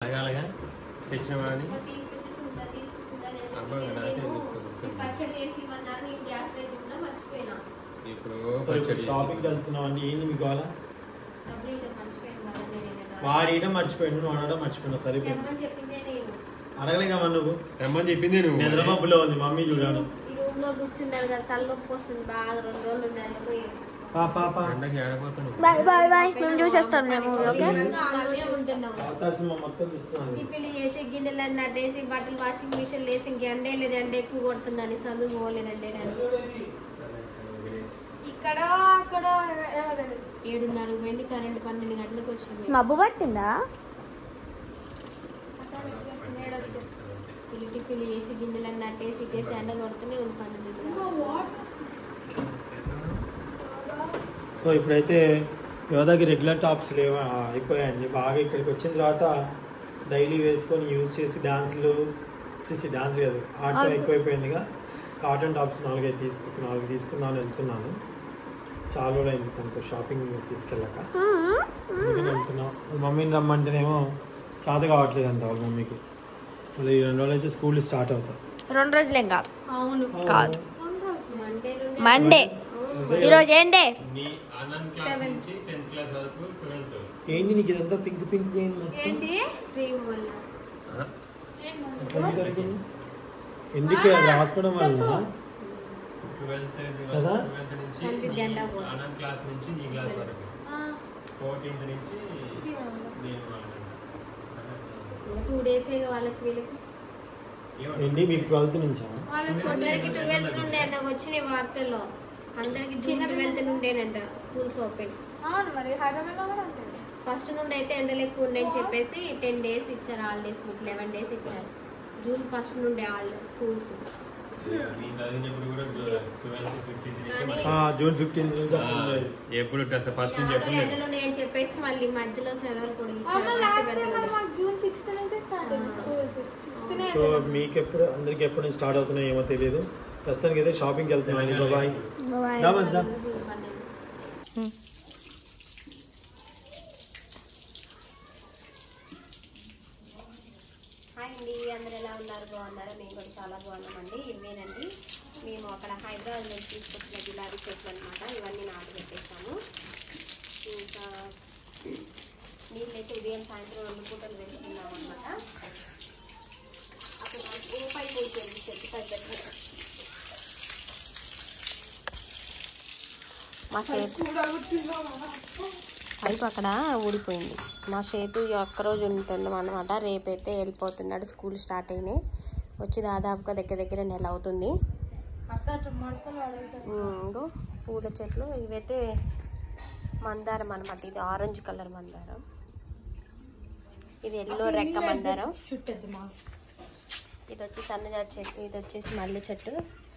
అడగాలగా తెచ్చిన వాడిని తీసుకొచ్చి సుందా తీసుకొస్తుందా నేను అమ్మ, నేను నాకే నేను చెప్తాను. పచ్చడి చేసి ఇవ్వన్నారు నేను గ్యాస్ దగ్గర మర్చిపోయినా ఇప్పుడు సో ఇప్పుడు పచ్చడి షాపింగ్కి వెళ్తున్నాం అండి ఏంది మీకు కావాలా డబ్బులు ఇక మర్చిపోయాను కదా నేను వాడు ఈయన మర్చిపోయాడు నువ్వు అడగడం మర్చిపోయినా సరిపోయింది తెమ్మని చెప్పిందే నేను అడగలేకమ్మా నువ్వు రమ్మని చెప్పింది నువ్వు నిద్రమబ్బులో ఉంది మమ్మీ చూడాను ఈ రూమ్ లో కూర్చున్నారు కదా తలనొప్పి వస్తుంది బాగా రెండు రోజులు ఉండాలి పోయి పా పా పా ఎండకి ఏడపోతాను బాయ్ బాయ్ బాయ్ మేము చూసేస్తాం మేము ఓకే అలాగే ఉంటున్నాము పాత సినిమా మొత్తం తీసుకున్నాను టిఫిన్ చేసి గిన్నెలు అన్నీ అడ్డేసి బట్టలు వాషింగ్ మిషన్ వేసి ఇంక ఎండ లేదు ఎండ ఎక్కువ కొడుతుందని చదువు పోలేదండి నేను ఇక్కడ అక్కడ ఏడున్నర పోయింది కరెంట్ పన్నెండు గంటలకు వచ్చింది మబ్బు పట్టిందా పిల్లి టిఫిన్ చేసి గిన్నెలు అన్నీ అట్టేసి ఇట్టేసి ఎండ కొడుతూనే ఉంది పన్నెండు సో ఇప్పుడైతే యోధాకి రెగ్యులర్ టాప్స్ లేవ అయిపోయాయండి బాగా ఇక్కడికి వచ్చిన తర్వాత డైలీ వేసుకొని యూజ్ చేసి డాన్స్లు చేసి డాన్స్ కాదు ఆడటం ఎక్కువైపోయిందిగా కాటన్ టాప్స్ నాలుగైదు తీసుకు నాలుగు తీసుకుందామని వెళ్తున్నాను చాలా రోజులు అయింది తనతో షాపింగ్ తీసుకెళ్ళాక అందుకని వెళ్తున్నాం మమ్మీని రమ్మంటేనేమో చేత కావట్లేదు అంట వాళ్ళ మమ్మీకి అది ఈ రెండు రోజులు అయితే స్కూల్ స్టార్ట్ అవుతాయి రెండు రోజులేం కాదు అవును కాదు మండే నుండి మండే ఈరోజు ఏం డే నీ ఆనంద్ క్లాస్ నుంచి టెన్త్ క్లాస్ వరకు ట్వెల్త్ ఏంటి నీకు ఇదంతా పింక్ పింక్ ఏంది మొత్తం ఏంటి ఫ్రీ వల్ల ఎట్లా ఎందుకు అనుకున్నావు? ఎందుకు అది రాసుకోవడం వల్ల ట్వెల్త్ కదా? ట్వెల్త్ నుంచి టెన్త్ నీ జెండా పోదు. ఆనంద్ క్లాస్ నుంచి నీ క్లాస్ వరకు ఫోర్టీన్త్ నుంచి నేను వాళ్ళని టూ డేస్ వాళ్ళకి వీళ్ళకి ఏమంటారు? ఏంటి మీకు ట్వెల్త్ నుంచా వాళ్ళకి అందరికి ట్వెల్త్ నుండే నాకు వచ్చినాయి వార్తల్లో అందరికి జూన్ ట్వెల్త్ నుండేనంట స్కూల్స్ ఓపెన్ అవును మరి హైదరాబాద్లో కూడా అంతే ఫస్ట్ నుండి అయితే ఎండలు ఎక్కువ ఉన్నాయని చెప్పేసి టెన్ డేస్ ఇచ్చారు హాలిడేస్ మీకు లెవెన్ డేస్ ఇచ్చారు జూన్ ఫస్ట్ నుండే హాలిడే స్కూల్స్ నేను చదివినప్పుడు కూడా ట్వెల్త్ ఫిఫ్టీన్త్ నుంచి కానీ- ఆ, జూన్ ఫిఫ్టీన్త్ నుంచి ఆ, అప్పుడు ఉండేది. ఎప్పుడు ఫస్ట్ నుంచి ఆటోలు ఎప్పుడు ఎండలు ఉన్నాయని చెప్పేసి మళ్ళీ మధ్యలో సెలవులు పొడిగించారు అమ్మ లాస్ట్ ఇయర్ మరి కాబట్టి మాకు జూన్ సిక్స్త్ నుంచే స్టార్ట్ అయింది స్కూల్స్ సిక్స్త్ నే సో మీకు ఎప్పుడు అందరికి ఎప్పుడు నుంచి స్టార్ట్ అవుతున్నాయో ఏమో తెలియదు ప్రస్తుతానికి అయితే షాపింగ్కి వెళ్తున్నాం బాయ్ దా మధ్య జూన్ పన్నెండు. హాయ్ అండి అందరు ఎలా ఉన్నారు బాగున్నారా మేము కూడా చాలా బాగున్నామండి ఇవేనండి మేము అక్కడ హైదరాబాద్ నుంచి తీసుకొచ్చిన గులాబీ చెట్లు అనమాట ఇవన్నీ నాటు పెట్టేసాము ఇంకా నీళ్ళైతే ఉదయం సాయంత్రం రెండు పూటలు పెట్టుకున్నాం అనమాట అక్కడ రూపాయి కూర్చోండి చెట్టు పెద్ద మా చేతు పైపు అక్కడ ఊడిపోయింది మా చేతు ఈ ఒక్కరోజు ఉంటున్నాం అనమాట రేపైతే వెళ్ళిపోతున్నాడు స్కూల్ స్టార్ట్ అయినాయి వచ్చి దాదాపుగా దగ్గర దగ్గర నెల అవుతుంది ఉమ్, ఇంగో పూల చెట్లు ఇవైతే మందారం అనమాట ఇది ఆరెంజ్ కలర్ మందారం ఇది ఎల్లో రెక్క మందారం ఇది వచ్చి సన్నజాతి చెట్టు ఇది వచ్చేసి మల్లె చెట్టు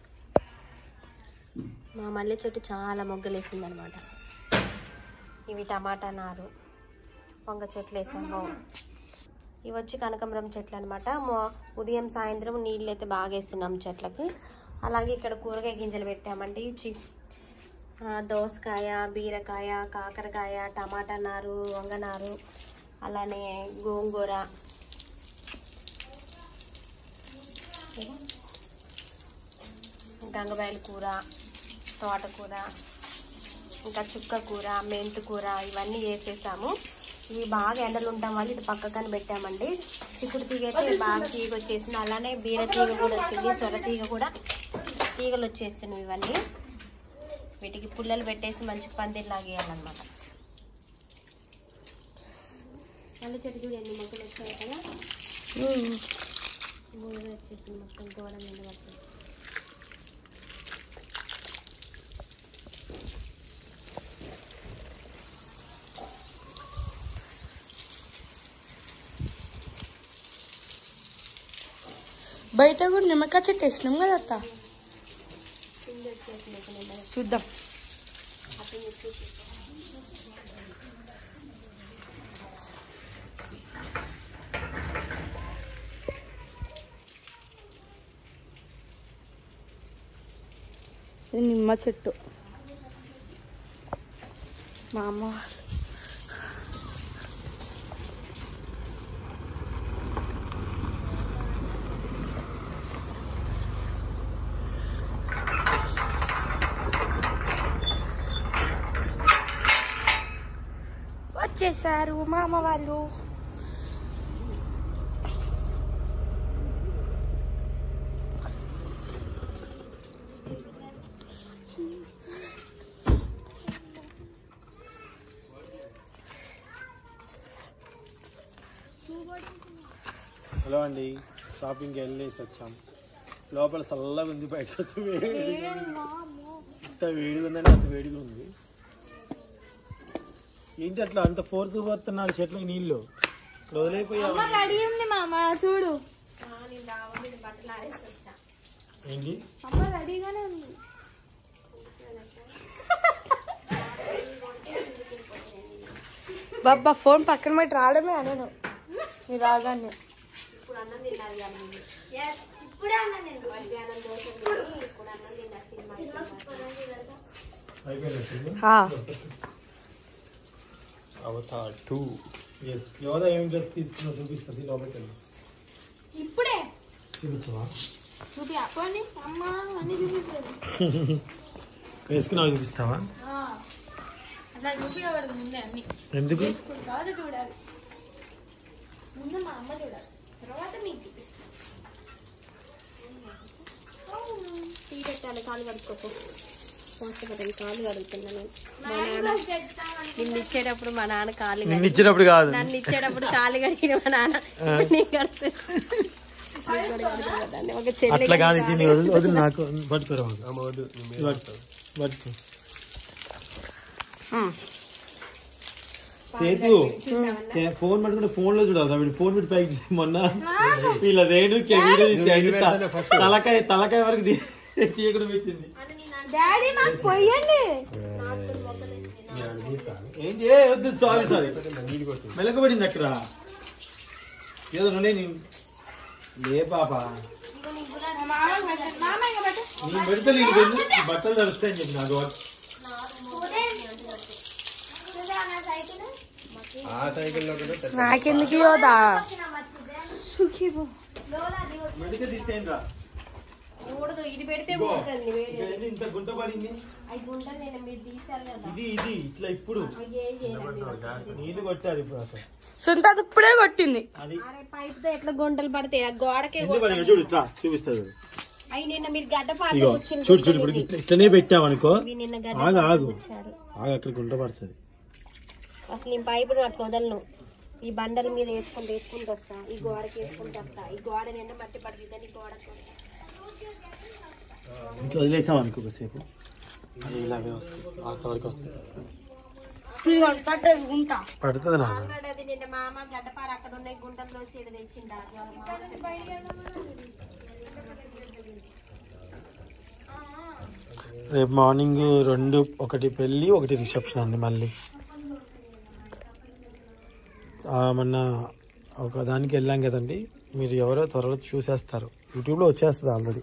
మా మల్లె చెట్టు చాలా మొగ్గలేసింది అనమాట ఇవి టమాటా నారు వంగ చెట్లు వేసాము ఇవి వచ్చి కనకాంబరం చెట్లు అనమాట ఉదయం సాయంత్రం నీళ్ళు అయితే బాగా వేస్తున్నాం చెట్లకి అలాగే ఇక్కడ కూరగాయ గింజలు పెట్టామండి చి ఆ, దోసకాయ బీరకాయ కాకరకాయ టమాటా నారు వంగ నారు అలానే గోంగూర గంగబాయల కూర తోటకూర ఇంకా చుక్క కూర మెంతు కూర ఇవన్నీ వేసేసాము ఇవి బాగా ఎండలు ఉండటం వల్ల ఇది పక్కకని పెట్టామండి చిక్కుడు తీగ అయితే బాగా తీగ వచ్చేసింది అలానే బీర తీగ కూడా వచ్చింది సొర తీగ కూడా తీగలు వచ్చేస్తున్నాయి ఇవన్నీ వీటికి పుల్లలు పెట్టేసి మంచి పందిరిలాగా వేయాలన్నమాట మళ్ళీ చెట్టు చూడండి ఎన్ని మొక్కలు వచ్చాయి కదా మూడు వచ్చేసింది మొత్తం గోడ మీద పడుతుంది బయట కూడా నిమ్మకాయ చెట్టు వేసినాం కదా అత్త చూద్దాం ఇది నిమ్మ చెట్టు మా అమ్మ వాళ్ళు వచ్చేసారు మా అమ్మ వాళ్ళు హలో అండి షాపింగ్కి వెళ్ళేసి వచ్చాం లోపల చల్లగా ఉంది బయట వస్తే వేడిగా ఉంది. ఇంత వేడిగా ఉందండి అంత వేడిగా ఉంది ఏంటి అట్లా అంత ఫోర్స్ పోతున్నాడు చెట్లకి నీళ్ళు ఇక్కడ వదిలేపోయావు రెడీ ఉంది మామ చూడు నేను డాబా మీద బట్టలు ఆరేసి వచ్చా ఏంటి అమ్మ రెడీగానే ఉంది బాబా ఫోన్ పక్కన పెట్టి రావడమే అనను మీరు రాగానే ఇప్పుడు అన్నం తిన్నారు కదా మీరు. ఇప్పుడే అన్నం తిన్నాను మధ్యాహ్నం దోశ తిని ఇప్పుడు అన్నం తిన్నా సినిమా అయిపోయినట్టు ఆ, అవతార్ టూ ఎస్ యోధ ఏం డ్రెస్ తీసుకున్నా చూపిస్తుంది లోపలికి వెళ్ళి ఇప్పుడే చూపించవా చూపి అప్పండి అమ్మ అన్ని చూపించలేదు వేసుకున్నావు చూపిస్తావా అట్లా చూపించబడదు ముందే అన్ని ఎందుకు ఇప్పుడు కాదు చూడాలి ముందు మా అమ్మ చూడాలి తర్వాత మీకు చూపిస్తాను టీ పెట్టాలి కాలు కడుక్కోకు కష్టపడ్డాను కాలు కడుగుతున్నాను మా మ్యారేజ్ నాన్న రోజు చేద్దామని నిన్ను ఇచ్చేటప్పుడు మా నాన్న కాలు నిన్ను కడిగి- ఇచ్చినప్పుడు కాదు నన్ను ఇచ్చేటప్పుడు కాలు కడిగిన మా నాన్న ఇప్పుడు నీకు కడుతున్నా. నీకు కూడా కడగబడ్డాను. ఒక చెల్లి అట్లా కాదు ఇది నీ వదిలి వదిలి నాకు పట్టుకోరా వద్దు పట్టుకో పట్టుకో సేతు తే- ఫోన్ పట్టుకుంటే ఫోన్ లో చూడాలి వీడు ఫోన్ పెట్టి పైకి తీ- మొన్న వీళ్ళ రేణు వీడియో తీస్తే తలకాయ తలకాయ వరకు తీ- తీయకుండా పెట్టింది డాడీ నాకు పొయ్యండి ఏంటి ఏ వద్దు సారీ సారీ మెలకబడింది అక్కడ ఏదో నుండే నీ లే పాప నీ పెడితే నీకు తెలుసు, ఈ బట్టలు తడుస్తాయని చెప్పి నాకు ఆ సైకిల్లో కూడా తెచ్చ- నాకెందుకు యోదా మెడిక తీసేయండి రా ఊడదు ఇది పెడితే ఇదిగో, ఊడుతుంది వేడి ఇక్కడ ఏంది ఇంత గుంట పడింది అవి గుంటలు నేను మీరు తీసారు కదా ఇది ఇది ఇట్లా ఇప్పుడు అవి ఏం చేయలేదు మీరు. నీళ్లు కొట్టారు ఇప్పుడు అసలు సుంత ఇప్పుడే కొట్టింది అది అరే పైప్ తో ఎట్లా గుంటలు పడతాయి ఆ గోడకే ఎందుకు పడింది? చూడు ఇట్లా చూపిస్తా చూడు అవి నిన్న మీరు గడ్డ పాత ఇగో చూడు చూడు ఇప్పుడు ఇట్లా ఇట్లనే పెట్టామనుకో ఇవి నిన్న గడ్డ ఆగు పాత ఆగు కూర్చారు ఆగు అక్కడ గుంట పడుతుంది అసలు ఈ పైపును అట్లా వదలను ఈ బండల మీద వేసుకొని వేసుకుంటూ వస్తా ఈ గోడకి వేసుకుంటూ వస్తా ఈ గోడ నిండా మట్టి పడుతుంది ఈ గోడకు ఇట్లా వదిలేసాం అనుకో కొద్దిసేపు అది ఇలాగే వస్తాయి ఆక వరకు వస్తాయి పట్టదు ఉంటా పడుతుంది నాకు ఆల్రెడీ అది నిన్న మా అమ్మ గడ్డపార అక్కడ ఉన్న ఈ గుంటల్లో సీడ తెచ్చిందా రేపు మార్నింగ్ రెండు ఒకటి పెళ్ళి ఒకటి రిసెప్షన్ అండి మళ్ళీ ఆ, మొన్న ఒక దానికి వెళ్ళాం కదండి మీరు ఎవరో త్వరలో చూసేస్తారు యూట్యూబ్లో వచ్చేస్తుంది ఆల్రెడీ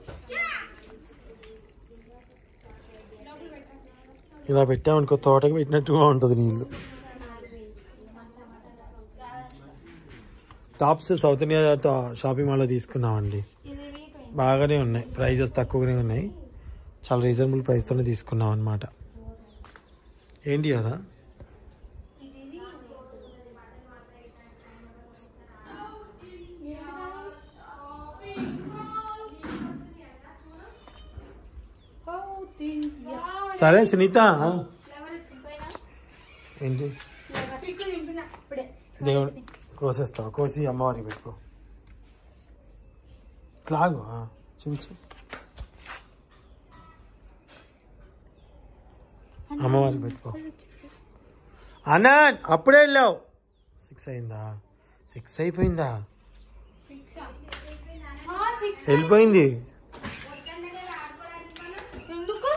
ఇలా పెట్టామనుకో తోటకి పెట్టినట్టుగా ఉంటుంది నీళ్ళు టాప్స్ సౌత్ ఇండియా టా- షాపింగ్ మాల్లో తీసుకున్నామండి బాగానే ఉన్నాయి ప్రైజెస్ తక్కువగానే ఉన్నాయి చాలా రీజనబుల్ ప్రైస్తోనే తీసుకున్నాం అనమాట ఏంటి కదా సరే సునీత ఏంటి దేవుడు కోసేస్తావు కోసి అమ్మవారికి పెట్టుకో ఇట్లాగు ఆ, చూపించు అమ్మవారికి పెట్టుకో అన్నా అప్పుడే వెళ్ళావు సిక్స్ అయిందా సిక్స్ అయిపోయిందా వెళ్ళిపోయింది ఎందుకు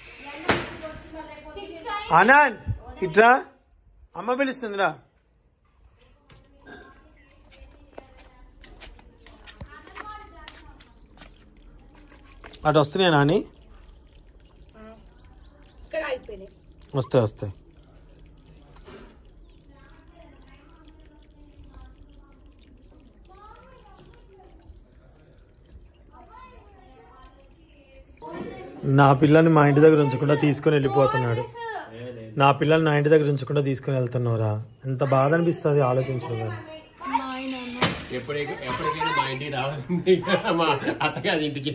అనాన్ ఇట్రా అమ్మ పిలుస్తుందిరా అటు వస్తున్నాయా నాని ఇక్కడ అయిపోయినాయి వస్తాయి వస్తాయి నా పిల్లని మా ఇంటి దగ్గర ఉంచకుండా తీసుకొని వెళ్ళిపోతున్నాడు నా పిల్లల్ని నా ఇంటి దగ్గర ఉంచకుండా తీసుకుని వెళ్తున్నావురా ఎంత బాధ అనిపిస్తుంది ఆలోచించడం కానీ ఎప్పటికీ ఎప్పటికైనా మా ఇంటికి రావాల్సింది మా అత్తగారి ఇంటికి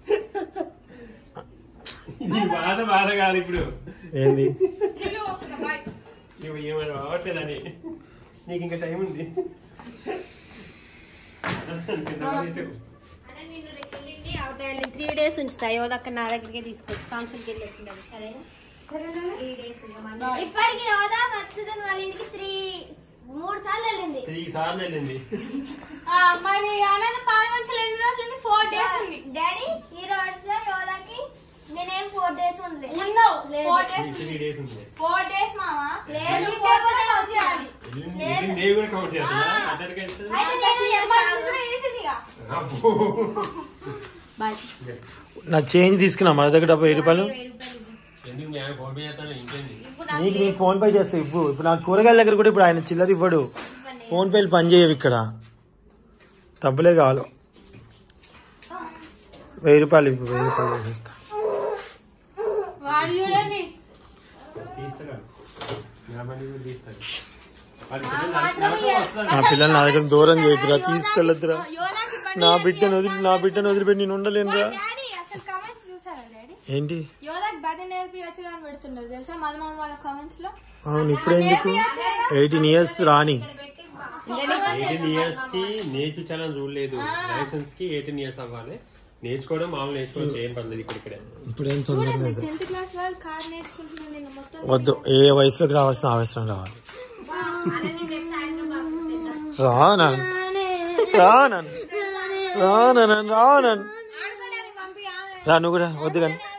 నీ బాధ బాధ కాదు ఇప్పుడు ఏంది నువ్వు ఏమైనా రావట్లేదని నీకు ఇంకా టైం ఉంది అంటే నిన్ను రేపు వెళ్ళింది అవుట్ వెళ్ళి త్రీ డేస్ ఉంచుతా యోదక్క నా దగ్గరికి తీసుకొచ్చి ఫంక్షన్కి వెళ్ళి వచ్చింది సరేనా త్రీ డేస్ ఇప్పటికి యోదా మత్స్యధన్ వాళ్ళ ఇంటికి త్రీ మూడు సార్లు వెళ్ళింది త్రీ సార్లు వెళ్ళింది మరి ఆనంద పాల్వంచలు ఎన్ని రోజులు ఫోర్ డేస్ ఉంది డాడీ ఈ రోజు యోదాకి నేనేం ఫోర్ డేస్ ఉండలేదు ఉన్నావు ఫోర్ డేస్ త్రీ డేస్ ఉంది ఫోర్ డేస్ మామా లేదు ఫోర్ డేస్ వచ్చాలి వెళ్ళింది- వెళ్ళింది నేను కూడా కౌంట్ చేస్తున్నా అతనికి అయితే అయితే నేను చేస్తాను వేసేదిగా అబ్బో. నా చేంజ్ తీసుకున్నా మా దగ్గర డెబ్బై రూపాయలు ఎందుకు నేను ఫోన్ పే చేస్తాను ఇంకేంది నీకు నేను ఫోన్ పే చేస్తా ఇవ్వు ఇప్పుడు నాకు కూరగాయల దగ్గర కూడా ఇప్పుడు ఆయన చిల్లర ఇవ్వడు ఫోన్ పేలు పని చేయవు ఇక్కడ డబ్బులే కావాలి వెయ్యి రూపాయలు ఇవ్వు వెయ్యి రూపాయలు చేసేస్తా వాడు చూడండి తీస్తాడు నా బండి కూడా తీస్తాడు వాడి పిల్లలు నా- నాతో వస్తారు. నా పిల్లల్ని నా దగ్గర దూరం చేయకురా తీసుకెళ్ళొద్దురా నా బిడ్డను వదిలి నా బిడ్డను వదిలిపెట్టి నేను ఉండలేనురా డాడీ అసలు కామెంట్స్ చూసారా డాడీ ఏంటి యోదాకి బట్టి నేర్పించచ్చు అని పెడుతున్నారు తెలుసా మధుమన్ వాళ్ళ కామెంట్స్ లో అవును ఇప్పుడు ఎందుకు ఎయిటీన్ ఇయర్స్ రాని ఎయిటీన్ ఇయర్స్ కి నేర్పించాలని రూల్ లేదు లైసెన్స్ కి ఎయిటీన్ ఇయర్స్ అవ్వాలి నేర్చుకోవడం మామూలు నేర్చుకోవచ్చు ఏం పర్లేదు ఇక్కడ ఇక్కడే ఇప్పుడు ఏం తొందర లేదు టెన్త్ క్లాస్ వాళ్ళు కార్ నేర్చుకుంటున్నాను నేను మొత్తం వద్దు ఏ వయసులోకి రావాల్సిన అవసరం రావాలి రా నాన్న రా నాన్న రా నాన్న రా నాన్న రా నువ్వు కూడా వద్దు కానీ